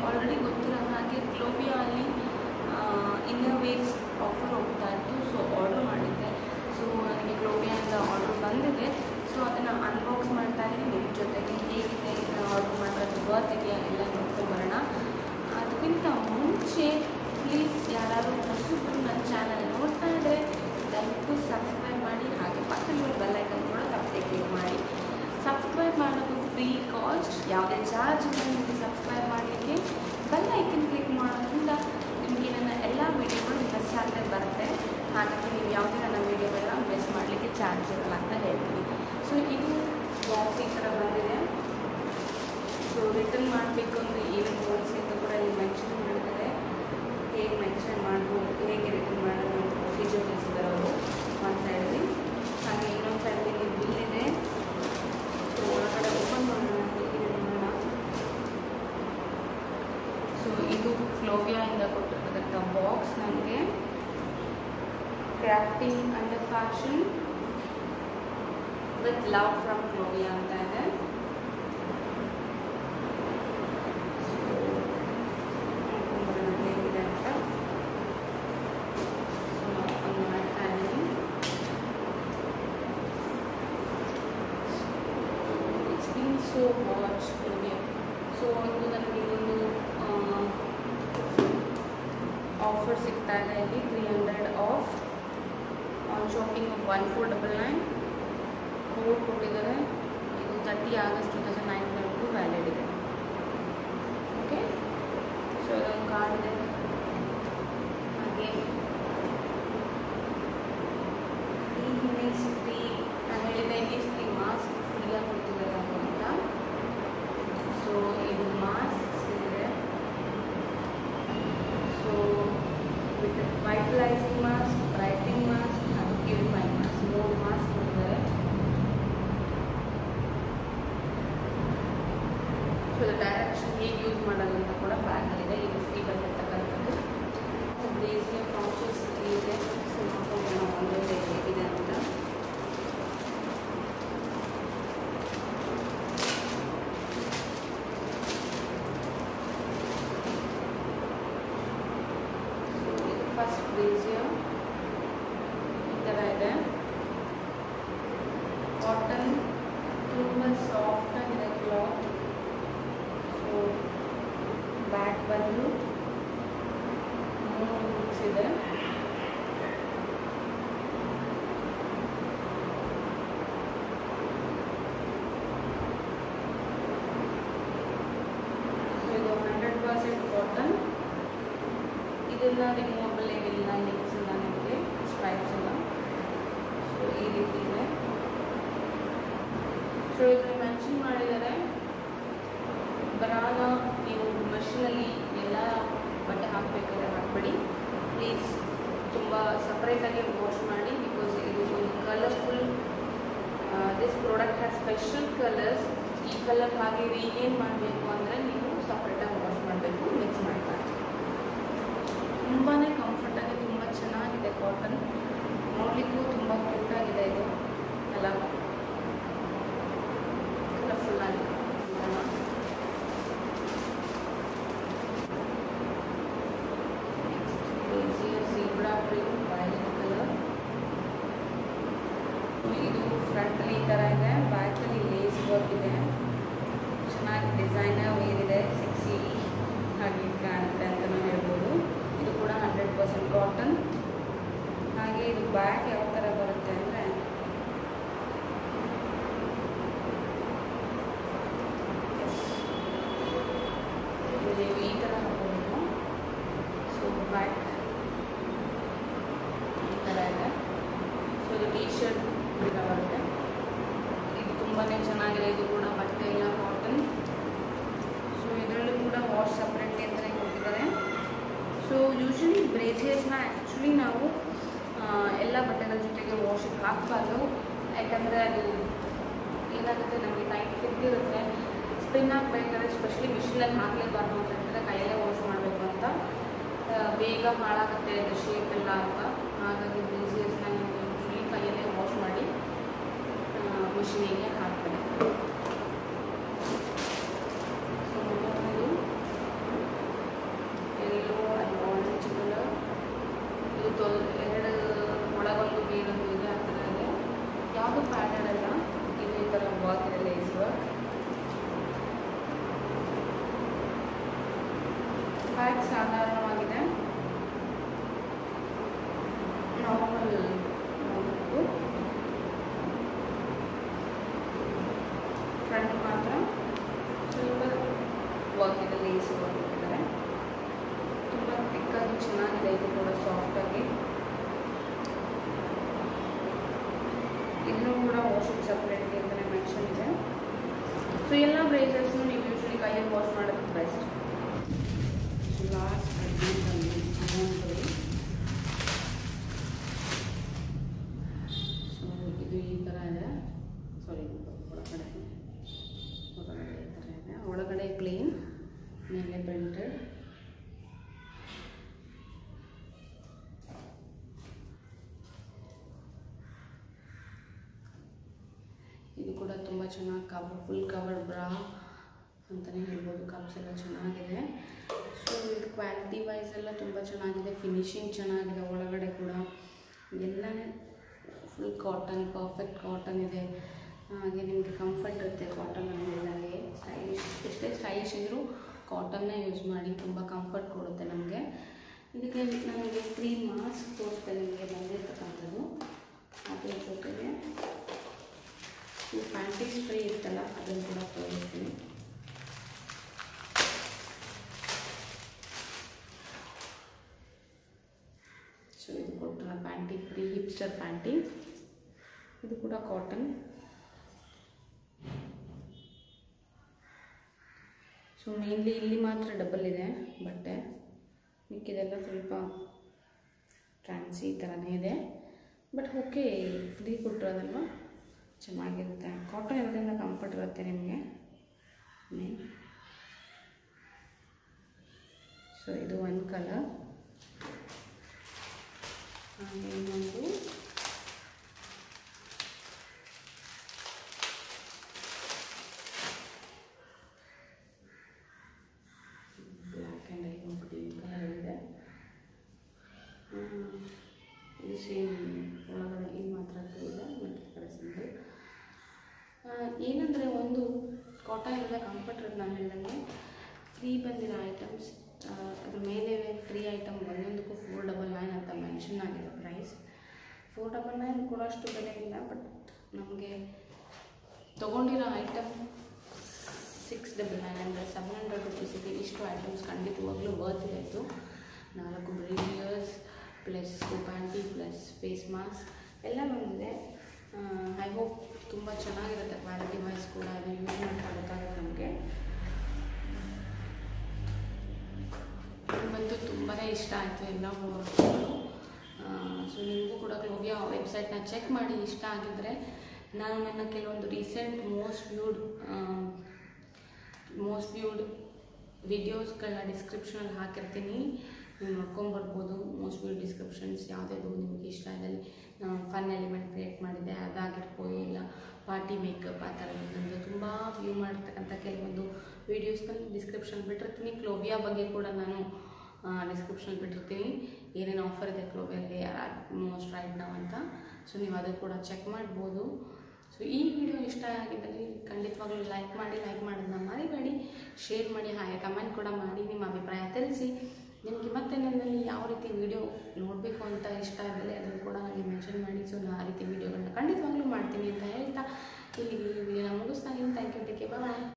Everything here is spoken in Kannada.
ಆಲ್ರೆಡಿ ಗೊತ್ತಿರೋ ಹಾಗೆ ಗ್ಲೋಬಿಯಾ ಅಲ್ಲಿ ಇನ್ನರ್ ವೇರ್ಸ್ ಆಫರ್ ಹೋಗ್ತಾ ಇತ್ತು ಸೊ ಆರ್ಡರ್ ಮಾಡಿದ್ದೆ ಸೊ ನನಗೆ ಗ್ಲೋಬಿಯಿಂದ ಆರ್ಡರ್ ಬಂದಿದೆ ಸೊ ಅದನ್ನು ಅನ್ಬಾಕ್ಸ್ ಮಾಡ್ತಾ ಇದ್ದೀನಿ ನಿಮ್ಮ ಜೊತೆಗೆ ಹೇಗಿದೆ ಆರ್ಡರ್ ಮಾಡೋದು ಬರ್ತಿದೆಯಾ ಎಲ್ಲ ನೋಡ್ಕೊಂಬರೋಣ ಅದಕ್ಕಿಂತ ಮುಂಚೆ ಪ್ಲೀಸ್ ಯಾರಾದರೂ ಹೊಸಬ್ರು ನನ್ನ ಚಾನಲ್ ನೋಡ್ತಾ ಇದ್ದರೆ ದಯವಿಟ್ಟು ಸಬ್ಸ್ಕ್ರೈಬ್ ಮಾಡಿ ಹಾಗೆ ಪಕ್ಕದಲ್ಲಿ ಬೆಲ್ ಐಕನ್ ಕೂಡ ತಪ್ಪದೆ ಕ್ಲಿಕ್ ಮಾಡಿ ಸಬ್ಸ್ಕ್ರೈಬ್ ಮಾಡೋದು ಫ್ರೀ ಕಾಸ್ಟ್ ಯಾವುದೇ ಚಾರ್ಜ್ ಇಲ್ಲ ನಿಮಗೆ ಸಬ್ಸ್ಕ್ರೈಬ್ ಮಾಡಲಿಕ್ಕೆ ಬೆಲ್ ಐಕನ್ ಕ್ಲಿಕ್ ಮಾಡೋದ್ರಿಂದ ನಿಮಗೆ ನನ್ನ ಎಲ್ಲ ವೀಡಿಯೋಗಳು ಮಿಸ್ ಆಗದೆ ಬರುತ್ತೆ ಹಾಗಾಗಿ ನೀವು ಯಾವುದೇ ನನ್ನ ವೀಡಿಯೋಗಳನ್ನ ಮಿಸ್ ಮಾಡಲಿಕ್ಕೆ ಚಾನ್ಸ್ ಇರಲ್ಲ ಅಂತ ಹೇಳ್ತೀನಿ ಸೊ ಇದು ಬಾಕ್ಸ್ ಈ ಥರ ಬಂದಿದೆ ಸೊ ರಿಟರ್ನ್ ಮಾಡಬೇಕು ಅಂದರೆ ಏನು ಪಾಲಿಸಿ ಅಂತ ಕೂಡ ಇಲ್ಲಿ ಮೆನ್ಷನ್ ಮಾಡಿದ್ದಾರೆ ಹೇಗೆ ಮೆನ್ಷನ್ ಮಾಡ್ಬೋದು ಹೇಗೆ ರಿಟರ್ನ್ ಮಾಡೋದು ಅಂತ ಪ್ರೊಸೀಜರ್ ತಿಳಿಸಿದ್ದಾರೆ ಅವರು ಒಂದು ಸೈಡಲ್ಲಿ ಹಾಗೆ ಇನ್ನೊಂದು ಸೈಡಲ್ಲಿ ಬಿಲ್ ಇದೆ ಸೊ ಒಳಗಡೆ ಓಪನ್ ಮಾಡೋಣ ಹೇಗಿದೆ ನೋಡೋಣ ಸೊ ಇದು ಫ್ಲೋವಿಯಾಯಿಂದ ಕೊಟ್ಟಿರ್ತಕ್ಕಂಥ ಬಾಕ್ಸ್ ನನಗೆ crafting under fashion with love from Clovia ಅಂತ ಇದೆ ನೋಡ್ಕೊಂಬರೋಣ ಹೇಗಿದೆ ಅಂತ ಸೊ ಒಂದು ಮಾಡ್ತಾ ಇದ್ದೀನಿ it's been so watch Clovia so ಇದು ನನಗೆ ಇದೊಂದು ಆಫರ್ ಸಿಗ್ತಾ ಇದೆ ಇಲ್ಲಿ three hundred off on shopping one four double nine code ಕೊಟ್ಟಿದ್ದಾರೆ ಇದು ತರ್ಟಿ ಆಗಸ್ಟ್ ಟು ತೌಸಂಡ್ ನೈನ್ವರೆಗೂ ವ್ಯಾಲಿಡ್ ಇದೆ ಓಕೆ ಸೊ ಇದೊಂದು ಕಾರ್ಡ್ ಇದೆ ಹಾಗೆ ಈ ಇಮೇಜ್ ಫ್ರೀ ನಾನು ಹೇಳಿದ ಇಮೇಜ್ ಫ್ರೀ ಮಾಸ್ಕ್ ಫ್ರೀಯಾಗಿ ಕೊಡ್ತಿದ್ದಾರೆ ಅಂತ ಸೊ ಇದು ಮಾಸ್ಕ್ ಇದೆ so with vitalising mask brightening mask ಹಾಗೂ ಪ್ಯೂರಿಫೈಂಗ್ ಮಾಸ್ಕ್ ಮೂರು ಮಾಸ್ಕ್ ಕೊಡ್ತಾರೆ ಸೊ ಡೈರೆಕ್ಷನ್ ಹೇಗೆ ಯೂಸ್ ಮಾಡೋದು ಅಂತ ಕೂಡ ಬ್ಯಾಗಲ್ಲಿದೆ ಇದು ಫ್ರೀ ಬಂದಿರ್ತಕ್ಕಂಥದ್ದು ಬೇಸಿಗೆ ಕಾನ್ಷಿಯಸ್ ಇದೆ ಸೊ ನೋಡ್ಕೊಂಡು ಒಂದೊಂದೇ ಹೇಗಿದೆ ಅಂತ ಸೊ ಇದು ಫಸ್ಟ್ ಬ್ರೇಸಿಯರ್ ಈ ಥರ ಇದೆ ಕಾಟನ್ ತುಂಬ ಸಾಫ್ಟ್ ಆಗಿದೆ ಕ್ಲಾತ್ ಸೊ ಬ್ಯಾಕ್ ಬಂದು ಮೂರು ಬುಕ್ಸ್ ಇದೆ ಸೊ ಇದು ಹಂಡ್ರೆಡ್ ಪರ್ಸೆಂಟ್ ಕಾಟನ್ ಇದೆಲ್ಲ ರಿಮೂವಬಲ್ ಏನಿಲ್ಲ ಲಿಂಕ್ಸ್ ಇಲ್ಲ ನಿಮಗೆ ಸ್ಟ್ರೈಪ್ಸ್ ಎಲ್ಲ ಸೊ ಈ ರೀತಿ ಇದೆ ಸೊ ಇದನ್ನು ಮೆನ್ಷನ್ ಮಾಡಿದ್ದಾರೆ ಬರಾಗ ನೀವು ಮಷಿನಲ್ಲಿ ಎಲ್ಲ ಬಟ್ಟೆ ಹಾಕಬೇಕಾದ್ರೆ ಹಾಕಬೇಡಿ ಪ್ಲೀಸ್ ತುಂಬ ಸಪ್ರೇಟಾಗಿ ವಾಶ್ ಮಾಡಿ ಬಿಕಾಸ್ ಇದು ಒಂದು colourful this product has special colours ಈ ಕಲರ್ ಹಾಗೆ ಏನು ಮಾಡಬೇಕು ಅಂದರೆ ನೀವು ಸಪ್ರೇಟಾಗಿ ವಾಶ್ ಮಾಡಬೇಕು ಮಿಕ್ಸ್ ಮಾಡಬಾರ್ದು ತುಂಬಾ ಕಂಫರ್ಟಾಗಿ ತುಂಬ ಚೆನ್ನಾಗಿದೆ ಕಾಟನ್ ನೋಡಲಿಕ್ಕೂ ತುಂಬ ಕ್ಯೂಟಾಗಿದೆ ಇದು ಎಲ್ಲ ಕಲರ್ಫುಲ್ ಆಗಿ ಝೀಬ್ರಾ ಪ್ರಿಂಟ್ ವೈಲೆಟ್ ಕಲರ್ ಇದು ಫ್ರಂಟಲ್ಲಿ ಈ ಥರ ಇದೆ ಬ್ಯಾಕಲ್ಲಿ ಲೇಸ್ ವರ್ಕ್ ಇದೆ ಚೆನ್ನಾಗಿ ಡಿಸೈನರ್ ವೇರ್ ಇದೆ ಸಿಕ್ಸಿ ಹಾಗೆ ಕಾಣುತ್ತೆ ಅಂತಲೂ ಹೇಳ್ಬೋದು ಇದು ಕೂಡ ಹಂಡ್ರೆಡ್ ಪರ್ಸೆಂಟ್ ಕಾಟನ್ ಹಾಗೆ ಇದು ಬ್ಯಾಗ್ ಯಾವ ಥರ ಬರುತ್ತೆ ಅಂದರೆ ನೀವು ಈ ಥರ ಹಾಕೋಬೇಕು ಸೊ ಬ್ಯಾಗ್ ಈ ಥರ ಇದೆ ಸೊ ಇದು ಟೀ ಶರ್ಟ್ ಕೂಡ ಬರುತ್ತೆ ಇದು ತುಂಬಾ ಚೆನ್ನಾಗಿದೆ ಇದು ಕೂಡ ಬಟ್ಟೆ ಎಲ್ಲ ಕಾಟನ್ ಸೊ ಇದರಲ್ಲೂ ಕೂಡ ವಾಶ್ ಸಪ್ರೇಟ್ಲಿ ಅಂತಲೇ ಕೊಟ್ಟಿದ್ದಾರೆ ಸೊ ಯೂಶ್ವಲಿ ಬ್ರೇಸಿಯರ್ಸ್ನ ಆ್ಯಕ್ಚುಲಿ ನಾವು ಆ, ಎಲ್ಲ ಬಟ್ಟೆಗಳ ಜೊತೆಗೆ ವಾಶಿಗೆ ಹಾಕಬಾರ್ದು ಯಾಕಂದರೆ ಅದು ಏನಾಗುತ್ತೆ ನಮಗೆ ಟೈಟ್ ಫಿಟ್ ಇರುತ್ತೆ ಸ್ಪಿನ್ ಹಾಕ್ಬೇಕಾದ್ರೆ ಸ್ಪೆಷಲಿ ಮಿಷಿನಲ್ಲಿ ಹಾಕಲೇಬಾರ್ದು ಅಂತ ಹೇಳ್ತಾರೆ ಕೈಯಲ್ಲೇ ವಾಶ್ ಮಾಡಬೇಕು ಅಂತ ಆ, ಬೇಗ ಹಾಳಾಗುತ್ತೆ ಅದು ಶೇಪ್ ಎಲ್ಲ ಅಂತ ಹಾಗಾಗಿ ಬ್ರೇಸಿಯರ್ಸ್ನ ನೀವು ಯೂಶ್ವಲಿ ಕೈಯಲ್ಲೇ ವಾಶ್ ಮಾಡಿ ಮಿಷಿನಿಗೆ ಹಾಕ್ತಾರೆ ಸೊ ಮೊದಲನೇದು ಯಾವುದು ಪ್ಯಾಟರ್ನ್ ಅಲ್ಲ ಇದು ಈ ಥರ ವರ್ಕ್ ಇದೆ ಲೇಸ್ ವರ್ಕ್ ಬ್ಯಾಗ್ ಸಾಧಾರಣವಾಗಿದೆ ನಾರ್ಮಲ್ ನೋಡ್ಬೋದು ಫ್ರಂಟ್ ಮಾತ್ರ ಸ್ವಲ್ಪ ವರ್ಕ್ ಇದೆ ಲೇಸ್ ವರ್ಕ್ ಇದ್ದಾರೆ ತುಂಬ ತಿಕ್ಕಾಗಿ ಚೆನ್ನಾಗಿದೆ ಇದು ಕೂಡ ಸಾಫ್ಟಾಗಿ ಇದನ್ನು ಕೂಡ ವಾಷಿಂಗ್ ಸಪ್ರೇಟ್ಲಿ ಅಂತಲೇ ಮೆನ್ಷನ್ ಇದೆ ಸೊ ಎಲ್ಲ ಬ್ರೇಸಸ್ನು ನೀವು ಯೂಶ್ವಲಿ ಕೈಯಲ್ಲಿ ವಾಶ್ ಮಾಡೋದು ಬೆಸ್ಟ್ ಲಾಸ್ಟ್ ಸೊ ಇದು ಈ ಥರ ಇದೆ ಸಾರಿ ಒಳಗಡೆ ಹೊರಗಡೆ ಈ ಥರ ಇದೆ ಒಳಗಡೆ ಪ್ಲೇನ್ ಮೇಲೆ ಪ್ರಿಂಟೆಡ್ ಇದು ಕೂಡ ತುಂಬ ಚೆನ್ನಾಗಿ ಕವರ್ ಫುಲ್ ಕವರ್ ಬ್ರಾ ಅಂತಲೇ ಹೇಳ್ಬೋದು ಕಪ್ಸ್ ಎಲ್ಲ ಚೆನ್ನಾಗಿದೆ ಸೊ ಇದು ಕ್ವಾಲಿಟಿ ವೈಸ್ ಎಲ್ಲ ತುಂಬ ಚೆನ್ನಾಗಿದೆ ಫಿನಿಶಿಂಗ್ ಚೆನ್ನಾಗಿದೆ ಒಳಗಡೆ ಕೂಡ ಎಲ್ಲನೇ ಫುಲ್ ಕಾಟನ್ ಪರ್ಫೆಕ್ಟ್ ಕಾಟನ್ ಇದೆ ಹಾಗೆ ನಿಮಗೆ ಕಂಫರ್ಟ್ ಇರುತ್ತೆ ಕಾಟನ್ ಅಂದಮೇಲೆ ಸ್ಟೈಲಿಶ್ ಎಷ್ಟೇ ಸ್ಟೈಲಿಶ್ ಇದ್ದರೂ ಕಾಟನ್ನೇ ಯೂಸ್ ಮಾಡಿ ತುಂಬ ಕಂಫರ್ಟ್ ಕೊಡುತ್ತೆ ನಮಗೆ ಇದಕ್ಕೆ ನನಗೆ ಫ್ರೀ ಮಾಸ್ಕ್ ತೋರಿಸ್ತಾ ನಿಮಗೆ ಬಂದಿರ್ತಕ್ಕಂಥದ್ದು ಅದ್ರ ಜೊತೆಗೆ ಈ ಪ್ಯಾಂಟಿ ಸ್ಪ್ರೇ ಇತ್ತಲ್ಲ ಅದನ್ನು ಕೂಡ ತೋರಿಸ್ತೀನಿ ಸೊ ಇದು ಕೊಟ್ಟರ ಪ್ಯಾಂಟಿ ಫ್ರೀ ಹಿಪ್ಸ್ಟರ್ ಪ್ಯಾಂಟಿ ಇದು ಕೂಡ ಕಾಟನ್ ಸೊ ಮೇನ್ಲಿ ಇಲ್ಲಿ ಮಾತ್ರ ಡಬಲ್ ಇದೆ ಬಟ್ಟೆ ಮಿಕ್ಕಿದೆಲ್ಲ ಸ್ವಲ್ಪ ಫ್ಯಾನ್ಸಿ ಥರನೇ ಇದೆ ಬಟ್ ಓಕೆ ಫ್ರೀ ಕೊಟ್ಟಿರೋದಲ್ವ ಚೆನ್ನಾಗಿರುತ್ತೆ ಕಾಟನ್ ಇರೋದ್ರಿಂದ ಕಂಫರ್ಟ್ ಇರುತ್ತೆ ನಿಮಗೆ ಮೇನ್ ಸೊ ಇದು ಒಂದು ಕಲರ್ ಹಾಗೆ ಇನ್ನೊಂದು ಬ್ಲ್ಯಾಕ್ ಆ್ಯಂಡ್ ಐ ಹೋಗ್ಬಿಟ್ಟು ಈ ಕಲರ್ ಇದೆ ಹ್ಮ್. ಇದು ಸೇಮ್ ಒಳಗಡೆ ಇದು ಮಾತ್ರ ಇದೆ ಮತ್ತು ಕಡೆ ಸಿಂಗಲ್ ಏನಂದರೆ ಒಂದು ಕಾಟನ್ ಎಲ್ಲ ಕಂಫರ್ಟ್ ಇರೋದು ನಾನು ಹೇಳ್ದಂಗೆ ಫ್ರೀ ಬಂದಿರೋ ಐಟಮ್ಸ್ ಅದ್ರ ಮೇಲೆ ಫ್ರೀ ಐಟಮ್ ಒಂದೊಂದಕ್ಕೂ ಫೋರ್ ಡಬಲ್ ನೈನ್ ಅಂತ ಮೆನ್ಷನ್ ಆಗಿದೆ ಪ್ರೈಸ್ ಫೋರ್ ಡಬಲ್ ನೈನ್ ಕೊಡೋಷ್ಟು ಬೆಲೆ ಇಲ್ಲ ಬಟ್ ನಮಗೆ ತೊಗೊಂಡಿರೋ item six double nine hundred seven hundred ರುಪೀಸಿಗೆ ಇಷ್ಟು ಐಟಮ್ಸ್ ಖಂಡಿತವಾಗ್ಲೂ ವರ್ತ್ ಆಯಿತು ನಾಲ್ಕು brassieres plus panty plus face mask ಎಲ್ಲ ಬಂದಿದೆ ಐ ಹೋಪ್ ತುಂಬ ಚೆನ್ನಾಗಿರುತ್ತೆ ಕ್ವಾಲಿಟಿ ವೈಸ್ ಕೂಡ ಅದು ಯೂಸ್ ಮಾಡ್ತಾ ಗೊತ್ತಾಗುತ್ತೆ ನಮಗೆ ನನಗಂತೂ ತುಂಬಾ ಇಷ್ಟ ಆಯಿತು ಎಲ್ಲ ವಸ್ತುಗಳು ಸೊ ನಿಮಗೂ ಕೂಡ ಕ್ಲೋವಿಯಾ ವೆಬ್ಸೈಟ್ನ ಚೆಕ್ ಮಾಡಿ ಇಷ್ಟ ಆಗಿದ್ದರೆ ನಾನು ನನ್ನ ಕೆಲವೊಂದು recent most viewed most viewed ವಿಡಿಯೋಸ್ಗಳನ್ನ ಡಿಸ್ಕ್ರಿಪ್ಷನಲ್ಲಿ ಹಾಕಿರ್ತೀನಿ ನೀವು ನೋಡ್ಕೊಂಬರ್ಬೋದು ಮೋಸ್ಟ್ ವ್ಯೂಡ್ ಡಿಸ್ಕ್ರಿಪ್ಷನ್ಸ್ ಯಾವುದ್ಯಾವುದು ನಿಮಗೆ ಇಷ್ಟ ಇದ್ದಲ್ಲಿ ಫನ್ ಎಲಿಮೆಂಟ್ ಕ್ರಿಯೇಟ್ ಮಾಡಿದ್ದೆ ಅದಾಗಿರ್ಬೋದು ಇಲ್ಲ ಪಾರ್ಟಿ ಮೇಕಪ್ ಆ ಥರ ನಂದು ತುಂಬ ವ್ಯೂ ಮಾಡಿರ್ತಕ್ಕಂಥ ಕೆಲವೊಂದು ವೀಡಿಯೋಸ್ನ ಡಿಸ್ಕ್ರಿಪ್ಷನ್ ಬಿಟ್ಟಿರ್ತೀನಿ ಕ್ಲೋವಿಯಾ ಬಗ್ಗೆ ಕೂಡ ನಾನು ಡಿಸ್ಕ್ರಿಪ್ಷನ್ ಬಿಟ್ಟಿರ್ತೀನಿ ಏನೇನು ಆಫರ್ ಇದೆ ಕ್ಲೋವಿಯಲ್ಲಿ ಮೋಸ್ಟ್ ರೈಟ್ ನಾವು ಅಂತ ಸೊ ನೀವು ಅದು ಕೂಡ ಚೆಕ್ ಮಾಡ್ಬೋದು ಸೊ ಈ ವಿಡಿಯೋ ಇಷ್ಟ ಆಗಿದ್ದಲ್ಲಿ ಖಂಡಿತವಾಗ್ಲೂ ಲೈಕ್ ಮಾಡಿ ಲೈಕ್ ಮಾಡೋದನ್ನ ಮರಿಬೇಡಿ ಶೇರ್ ಮಾಡಿ ಹಾಗೆ ಕಮೆಂಟ್ ಕೂಡ ಮಾಡಿ ನಿಮ್ಮ ಅಭಿಪ್ರಾಯ ತಿಳಿಸಿ ನಿಮಗೆ ಮತ್ತೆ ನನ್ನಲ್ಲಿ ಯಾವ ರೀತಿ ವಿಡಿಯೋ ನೋಡಬೇಕು ಅಂತ ಇಷ್ಟ ಇದ್ದಲ್ಲಿ ಅದನ್ನು ಕೂಡ ನನಗೆ ಮೆನ್ಷನ್ ಮಾಡಿ ಸೊ ನಾನು ಆ ರೀತಿ ವಿಡಿಯೋಗಳನ್ನ ಖಂಡಿತವಾಗ್ಲೂ ಮಾಡ್ತೀನಿ ಅಂತ ಹೇಳ್ತಾ ಇಲ್ಲಿ ವಿಡಿಯೋನ ಮುಗಿಸ್ತಾ ಇದ್ದೀನಿ ಥ್ಯಾಂಕ್ ಯು ಟೇಕೆ ಬಾಯ್